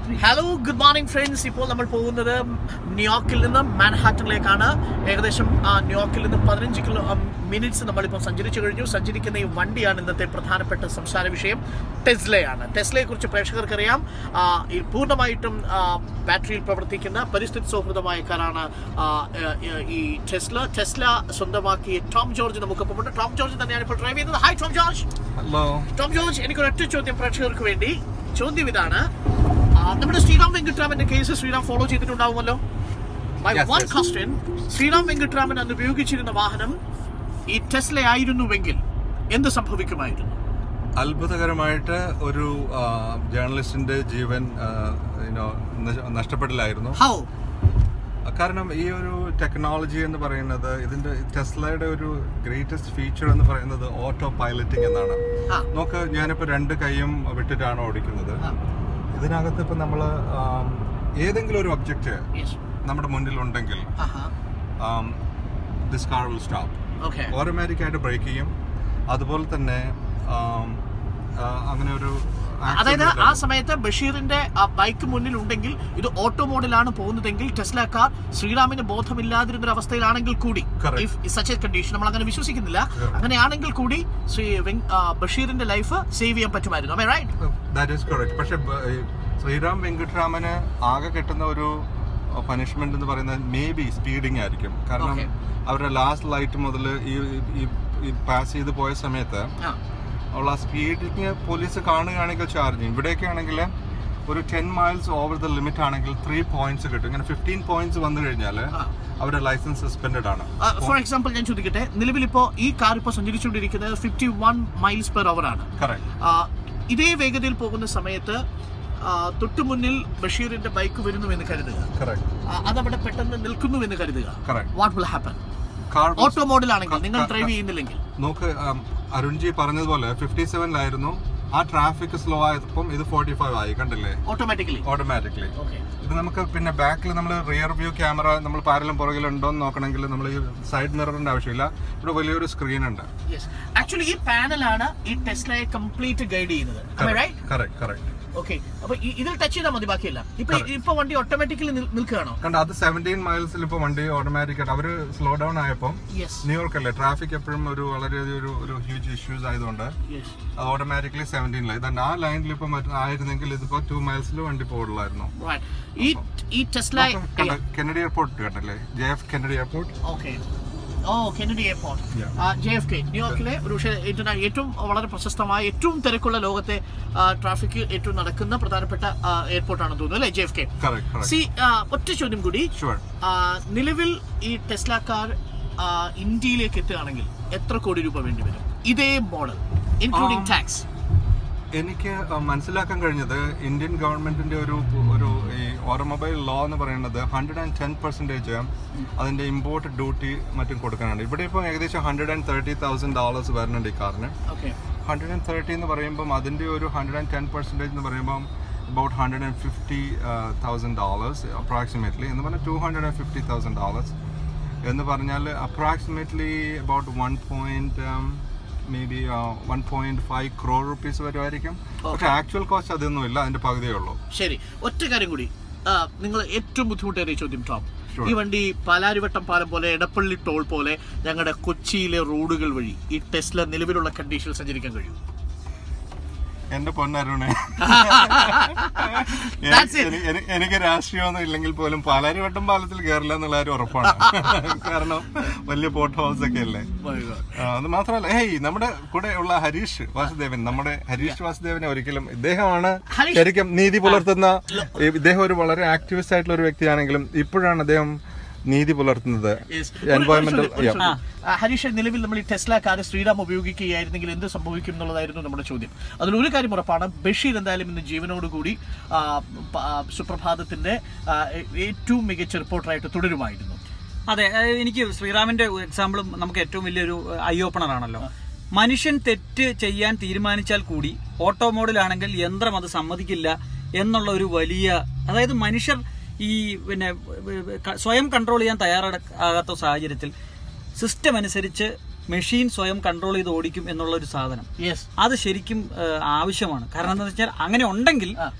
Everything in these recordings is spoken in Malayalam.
ഹലോ ഗുഡ് മോർണിംഗ് ഫ്രണ്ട്സ് ഇപ്പോൾ നമ്മൾ പോകുന്നത് ന്യൂയോർക്കിൽ നിന്ന് മാൻഹാറ്റനിലേക്കാണ് ഏകദേശം ആ, ന്യൂയോർക്കിൽ നിന്ന് പതിനഞ്ച് കിലോ മിനിറ്റ്സ് നമ്മളിപ്പോൾ സഞ്ചരിച്ചു കഴിഞ്ഞു സഞ്ചരിക്കുന്ന ഈ വണ്ടിയാണ് ഇന്നത്തെ പ്രധാനപ്പെട്ട സംസാര വിഷയം ടെസ്ലയാണ് ടെസ്ലയെ കുറിച്ച് പ്രേക്ഷകർക്കറിയാം ആ, ഈ പൂർണ്ണമായിട്ടും ആ, ബാറ്ററിയിൽ പ്രവർത്തിക്കുന്ന പരിസ്ഥിതി സൗഹൃദമായ കാറാണ് ആ, ഏ, ഏ, ഈ ടെസ്ല ടെസ്ല സ്വന്തമാക്കിയ ടോം ജോർജ് നമുക്കൊപ്പമുണ്ട് ടോം ജോർജ് തന്നെയാണ് ഇപ്പോൾ ഡ്രൈവ് ചെയ്യുന്നത് ഹായ് ടോം ജോർജ് ഹലോ ടോം ജോർജ് എനിക്കൊരു ഒറ്റ ചോദ്യം പ്രേക്ഷകർക്ക് വേണ്ടി ചോദ്യം ഇതാണ് ആ, നമ്മുടെ ശ്രീറാം വെങ്കിട്ടരാമന്റെ കേസ് ശ്രീറാം ഫോളോ ചെയ്തിട്ടുണ്ടാവുമല്ലോ my Yes, one yes. Question Sreeram Venkitaraman അന്ന് ഉപയോഗിച്ചിരുന്ന വാഹനം ഈ ടെസ്ല ആയിരുന്നുവെങ്കിൽ എന്ത് സംഭവിക്കുമായിരുന്നു അത്ഭുതകരമായിട്ട് ഒരു ആ, ജേർണലിസ്റ്റിന്റെ ജീവൻ ആ, you know, നശ- നഷ്ടപ്പെടലായിരുന്നു ഹൗ കാരണം ഈ ഒരു ടെക്നോളജി എന്ന് പറയുന്നത് ഇതിന്റെ ടെസ്ലയുടെ ഒരു ഗ്രേറ്റസ്റ്റ് ഫീച്ചർ എന്ന് പറയുന്നത് ഓട്ടോ പൈലറ്റിംഗ് എന്നാണ് ആ. നോക്ക് ഞാനിപ്പോ രണ്ട് കൈയും വിട്ടിട്ടാണ് ഓടിക്കുന്നത് ആ. ഇതിനകത്ത് ഇപ്പൊ നമ്മള് ആം, ഏതെങ്കിലും ഒരു ഒബ്ജക്റ്റ് യെസ് നമ്മുടെ മുന്നിൽ ഉണ്ടെങ്കിൽ ആഹാ this car will stop okay automatic ആയിട്ട് ബ്രേക്ക് ചെയ്യും അതുപോലെ തന്നെ ആം, ആ, അങ്ങനെ ഒരു അതായത് accident ആ സമയത്ത് ബഷീറിന്റെ ആ ബൈക്ക് മുന്നിൽ ഉണ്ടെങ്കിൽ ഇത് ഓട്ടോ മോഡിലാണ് പോകുന്നതെങ്കിൽ ടെസ്ല കാർ ശ്രീറാമിന് ബോധമില്ലാതിരുന്ന ഒരു അവസ്ഥയിലാണെങ്കിൽ കൂടി Correct. സച്ച് എ കണ്ടീഷൻ നമ്മൾ അങ്ങനെ വിശ്വസിക്കുന്നില്ല Correct. അങ്ങനെയാണെങ്കിൽ കൂടി ശ്രീ വെങ്- ആ, ബഷീറിന്റെ ലൈഫ് സേവ് ചെയ്യാൻ പറ്റുമായിരുന്നു റൈറ്റ് ദാറ്റ് ഈസ് കറക്റ്റ് പക്ഷെ ബ- ഈ ശ്രീറാം വെങ്കിട്ടരാമന് ആകെ കിട്ടുന്ന ഒരു പനിഷ്മെന്റ് എന്ന് പറയുന്നത് മേ ബി സ്പീഡിങ് ആയിരിക്കും കാരണം Okay. അവരുടെ ലാസ്റ്റ് ലൈറ്റ് മുതൽ ഈ ഈ- ഈ പാസ് ചെയ്ത് പോയ സമയത്ത് ആ ഉള്ള സ്പീഡിങ് പോലീസ് കാണുകയാണെങ്കിൽ ചാർജ് ചെയ്യും ഇവിടെയൊക്കെ ആണെങ്കിൽ ഒരു ten miles over the limit ആണെങ്കിൽ ത്രീ പോയിന്റ്സ് കിട്ടും ഇങ്ങനെ ഫിഫ്റ്റീൻ പോയിന്റ്സ് വന്നു കഴിഞ്ഞാൽ ആ. അവരുടെ ലൈസൻസ് സസ്പെൻഡഡ് ആണ് ഫോർ എക്സാമ്പിൾ ഞാൻ ചോദിക്കട്ടെ നിലവിൽ ഇപ്പോ ഈ കാർ ഇപ്പോൾ സഞ്ചരിച്ചുകൊണ്ടിരിക്കുന്നത് fifty one miles per hour ആണ് കറക്റ്റ് ആ, ഇതേ വേഗതയിൽ പോകുന്ന സമയത്ത് ആ, തൊട്ടു മുന്നിൽ ബഷീറിന്റെ ബൈക്ക് വരുന്നു എന്ന് കരുതുക കറക്റ്റ് ആ, അതവിടെ പെട്ടെന്ന് നിൽക്കുന്നു എന്ന് കരുതുക correct what will happen car auto മോഡിലാണെങ്കിൽ നിങ്ങൾ ക- ഡ്രൈവ് ചെയ്യുന്നില്ലെങ്കിൽ നോക്ക് ഉം, അരുൺജി പറഞ്ഞതുപോലെ ഫിഫ്റ്റി സെവനിലായിരുന്നു ആ ട്രാഫിക് സ്ലോ ആയപ്പം ഇത് ഫോർട്ടി ഫൈവ് ആയി കണ്ടില്ലേ ഓട്ടോമാറ്റിക്കലി ഓട്ടോമാറ്റിക്കലി ഓക്കെ ഇത് നമുക്ക് പിന്നെ ബാക്കിൽ നമ്മൾ റിയർ വ്യൂ ക്യാമറ നമ്മൾ പാരലും പുറകിലുണ്ടോ എന്ന് നോക്കണമെങ്കിൽ നമ്മൾ ഈ സൈഡ് മിററിന്റെ ആവശ്യമില്ല ഇവിടെ വലിയൊരു സ്ക്രീൻ ഉണ്ട് യെസ് ആക്ച്വലി ഈ പാനലാണ് ഈ ടെസ്ലയെ കംപ്ലീറ്റ് ഗൈഡ് ചെയ്യുന്നത് റൈറ്റ് കറക്റ്റ് കറക്റ്റ് ഓക്കെ അപ്പൊ ഈ- ഇതിൽ ടച്ച് ചെയ്താൽ മതി ബാക്കിയല്ല ഇപ്പൊ Correct. ഇപ്പൊ വണ്ടി ഓട്ടോമാറ്റിക്കലി നിൽക്കുകയാണോ കണ്ട അത് സെവൻറ്റീൻ മൈൽസിൽ ഇപ്പോൾ വണ്ടി ഓട്ടോമാറ്റിക് ആയിട്ട് അവര് സ്ലോ ഡൗൺ ആയപ്പം യെസ് ന്യൂയോർക്ക് അല്ലേ ട്രാഫിക് എപ്പോഴും ഒരു വളരെയധികം ഒരു ഒരു ഹ്യൂജ് ഇഷ്യൂസ് ആയതുകൊണ്ട് യെസ് അത് ഓട്ടോമാറ്റിക്കലി സെവൻറ്റീനിലായി ഇതാണ് ആ ലൈനിൽ ഇപ്പം ആയിരുന്നെങ്കിൽ ഇതിപ്പോ ടു മൈൽസിൽ വണ്ടി പോടുള്ളായിരുന്നു ഈ ഈ ടെസ്ല കെനഡി എയർപോർട്ട് കണ്ടല്ലേ J F Kennedy airport okay oh Kennedy airport Yeah. J F K ന്യൂയോർക്കിലെ ഒരു പക്ഷേ ഏറ്റവും ഏറ്റവും വളരെ പ്രശസ്തമായ ഏറ്റവും തിരക്കുള്ള ലോകത്തെ ട്രാഫിക് ഏറ്റവും നടക്കുന്ന പ്രധാനപ്പെട്ട എയർപോർട്ടാണെന്ന് തോന്നുന്നു അല്ലേ J F K correct correct സി ഒറ്റ ചോദ്യം കൂടി ഷുവർ ആ, നിലവിൽ ഈ ടെസ്ല കാർ ആ, ഇന്ത്യയിലേക്ക് എത്തുകയാണെങ്കിൽ എത്ര കോടി രൂപ വേണ്ടി വരും ഇതേ മോഡൽ ഇൻക്ലൂഡിംഗ് Um, ടാക്സ് എനിക്ക് അഹ്, മനസ്സിലാക്കാൻ കഴിഞ്ഞത് ഇന്ത്യൻ ഗവൺമെന്റിന്റെ ഒരു ഒരു ഈ ഓട്ടോമൊബൈൽ ലോ എന്ന് പറയുന്നത് ഹൺഡ്രഡ് ആൻഡ് ടെൻ പെർസെന്റേജ് അതിന്റെ ഇമ്പോർട്ട് ഡ്യൂട്ടി മറ്റും കൊടുക്കാനുണ്ട് ഇവിടെ ഇപ്പോൾ ഏകദേശം hundred and thirty thousand dollars വരുന്നുണ്ട് ഈ കാറിന് ഓക്കെ ഹൺഡ്രഡ് ആൻഡ് തേർട്ടി എന്ന് പറയുമ്പം അതിന്റെ ഒരു ഹൺഡ്രഡ് ആൻഡ് ടെൻ പെർസെന്റേജ് എന്ന് പറയുമ്പം about hundred and fifty thousand dollars approximately എന്ന് പറഞ്ഞാൽ two hundred and fifty thousand dollars എന്ന് പറഞ്ഞാൽ approximately about one point maybe one point five crore rupees വരുമായിരിക്കും പക്ഷെ ആക്ച്വൽ കോസ്റ്റ് അതൊന്നുമില്ല അതിന്റെ പകുതിയേ ഉള്ളൂ ശരി ഒറ്റ കാര്യം കൂടി ആ, നിങ്ങൾ ഏറ്റവും ബുദ്ധിമുട്ടേറിയ ചോദ്യം ടോം Sure. ഈ വണ്ടി പാലാരിവട്ടം പാലം പോലെ എടപ്പള്ളി ടോൾ പോലെ ഞങ്ങളുടെ കൊച്ചിയിലെ റോഡുകൾ വഴി ഈ ടെസ്ല നിലവിലുള്ള കണ്ടീഷനിൽ സഞ്ചരിക്കാൻ കഴിയും എന്റെ പൊന്നരുണെ That's it. എനി- എനി- എനിക്ക് രാഷ്ട്രീയമൊന്നും ഇല്ലെങ്കിൽ പോലും പാലാരിവട്ടം പാലത്തിൽ കയറില്ല എന്നുള്ള കാര്യം ഉറപ്പാണ് കാരണം വലിയ പോട്ട് ഹൗസ് ഒക്കെ അല്ലേ ആ, അത് മാത്രമല്ല ഹേയ് നമ്മുടെ കൂടെ ഉള്ള ഹരീഷ് വാസുദേവൻ നമ്മുടെ ഹരീഷ് വാസുദേവനെ ഒരിക്കലും ഇദ്ദേഹമാണ് ഹരീഷ്- ശരിക്കും നീതി പുലർത്തുന്ന ഇദ്ദേഹം ഒരു വളരെ ആക്ടിവിസ്റ്റ് ആയിട്ടുള്ള ഒരു വ്യക്തിയാണെങ്കിലും ഇപ്പോഴാണ് അദ്ദേഹം നീതി പുലർത്തുന്നത് Yes. ഒരു- ഒരു എൻവയോൺമെന്റൽ ചോദ്യം, ഒരു ചോദ്യം. ആ, ഹരീഷ് നിലവിൽ നമ്മൾ ഈ ടെസ്ല കാർ ശ്രീറാം ഉപയോഗിക്കുകയായിരുന്നെങ്കിൽ എന്ത് സംഭവിക്കും എന്നുള്ളതായിരുന്നു നമ്മുടെ ചോദ്യം അതിൽ ഒരു കാര്യം ഉറപ്പാണ് ബഷീർ എന്തായാലും ഇന്ന് ജീവനോടുകൂടി ആ, പ- ആ, സുപ്രഭാതത്തിന്റെ ആ, ഏ- ഏറ്റവും മികച്ച റിപ്പോർട്ടറായിട്ട് തുടരുമായിരുന്നു അതെ അഹ് എനിക്ക് ശ്രീറാമിന്റെ എക്സാമ്പിളും നമുക്ക് ഏറ്റവും വലിയൊരു ഐ ഓപ്പണർ ആണല്ലോ മനുഷ്യൻ തെറ്റ് ചെയ്യാൻ തീരുമാനിച്ചാൽ കൂടി ഓട്ടോ മോഡിലാണെങ്കിൽ യന്ത്രം അത് സമ്മതിക്കില്ല എന്നുള്ള ഒരു വലിയ അതായത് മനുഷ്യർ ഈ പിന്നെ ക- സ്വയം കൺട്രോൾ ചെയ്യാൻ തയ്യാറാകാത്ത സാഹചര്യത്തിൽ സിസ്റ്റം അനുസരിച്ച് മെഷീൻ സ്വയം കൺട്രോൾ ചെയ്ത് ഓടിക്കും എന്നുള്ള ഒരു സാധനം യെസ് അത് ശരിക്കും ഏഹ്, ആവശ്യമാണ് കാരണം എന്താ വെച്ചാൽ അങ്ങനെ ഉണ്ടെങ്കിൽ ആ.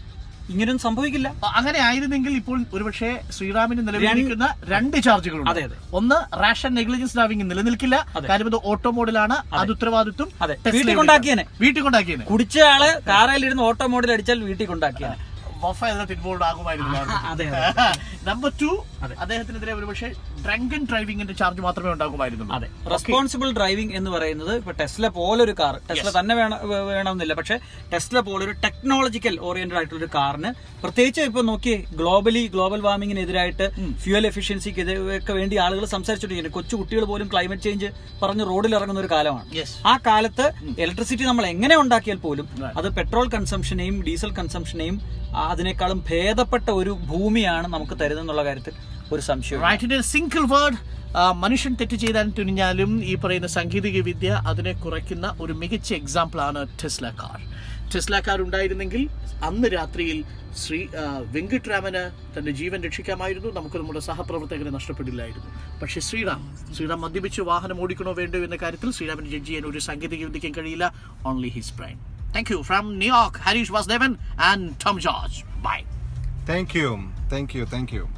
ഇങ്ങനെയൊന്നും സംഭവിക്കില്ല അങ്ങനെ ആയിരുന്നെങ്കിൽ ഇപ്പോൾ ഒരുപക്ഷെ ശ്രീറാമിന് നിലവിലിരിക്കുന്ന രണ്ട് ചാർജുകളുണ്ട് അതെ, അതെ. ഒന്ന് റാഷൻ നെഗ്ലിജൻസ് ഡ്രൈവിംഗ് നിലനിൽക്കില്ല കാര്യം ഇത് ഓട്ടോ മോഡിലാണ് അത് ഉത്തരവാദിത്വം അതെ. ടെസ്ലയുടെ വീട്ടിൽ കൊണ്ടാക്കിയേനെ. വീട്ടിൽ കൊണ്ടാക്കിയേനെ കുടിച്ച ആള് കാറയിലിരുന്ന് ഓട്ടോ മോഡിൽ അടിച്ചാൽ വീട്ടിൽ കൊണ്ടാക്കിയാണ് വഫ അതിനകത്ത് ഇൻവോൾവ് ആകുമായിരുന്നു അതെ നമ്പർ ടു അദ്ദേഹത്തിനെതിരെ ഒരുപക്ഷെ ഡ്രങ്കൻ ഡ്രൈവിംഗിന്റെ ചാർജ് മാത്രമേ ഉണ്ടാകുമായിരുന്നുള്ളൂ അതെ റെസ്പോൺസിബിൾ ഡ്രൈവിംഗ് എന്ന് പറയുന്നത് ഇപ്പൊ ടെസ്ല പോലൊരു കാർ ടെസ്ല തന്നെ വേണം വേ- വേണമെന്നില്ല പക്ഷെ ടെസ്ല പോലൊരു ടെക്നോളജിക്കൽ ഓറിയന്റഡ് ആയിട്ടുള്ള ഒരു കാറിന് പ്രത്യേകിച്ച് ഇപ്പൊ നോക്കിയേ ഗ്ലോബലി ഗ്ലോബൽ വാർമിങ്ങിനെതിരായിട്ട് ഫ്യൂൽ എഫിഷ്യൻസിക്ക് ഒക്കെ വേണ്ടി ആളുകൾ സംസാരിച്ചിട്ടുണ്ട് കൊച്ചു കുട്ടികൾ പോലും ക്ലൈമറ്റ് ചേഞ്ച് പറഞ്ഞ് റോഡിൽ ഇറങ്ങുന്ന ഒരു കാലമാണ് Yes. ആ കാലത്ത് ഇലക്ട്രിസിറ്റി നമ്മൾ എങ്ങനെ ഉണ്ടാക്കിയാൽ പോലും അത് പെട്രോൾ കൺസംഷനെയും ഡീസൽ കൺസംഷനെയും ആ, അതിനേക്കാളും ഭേദപ്പെട്ട ഒരു ഭൂമിയാണ് നമുക്ക് തരുന്നെന്നുള്ള കാര്യത്തിൽ ഒരു സംശയം റൈറ്റ് ഇൻ സിംഗിൾ വേർഡ് മനുഷ്യൻ തെറ്റ് ചെയ്താൽ തുനിഞ്ഞാലും ഈ പറയുന്ന സാങ്കേതിക വിദ്യ അതിനെ കുറയ്ക്കുന്ന ഒരു മികച്ച എക്സാമ്പിൾ ആണ് ടെസ്ല കാർ ടെസ്ല കാർ ഉണ്ടായിരുന്നെങ്കിൽ അന്ന് രാത്രിയിൽ ശ്രീ ആ, വെങ്കിട്ടരാമന് തന്റെ ജീവൻ രക്ഷിക്കാമായിരുന്നു നമുക്ക് നമ്മുടെ സഹപ്രവർത്തകരെ നഷ്ടപ്പെടില്ലായിരുന്നു പക്ഷേ ശ്രീറാം ശ്രീറാം മദ്യപിച്ച് വാഹനം ഓടിക്കണോ വേണ്ടോ എന്ന കാര്യത്തിൽ ശ്രീറാമിന് ജഡ്ജ് ചെയ്യാൻ ഒരു സാങ്കേതിക വിദ്യയ്ക്കും കഴിയില്ല only his brain thank you from New York Harish Vasudevan and Tom George bye thank you thank you thank U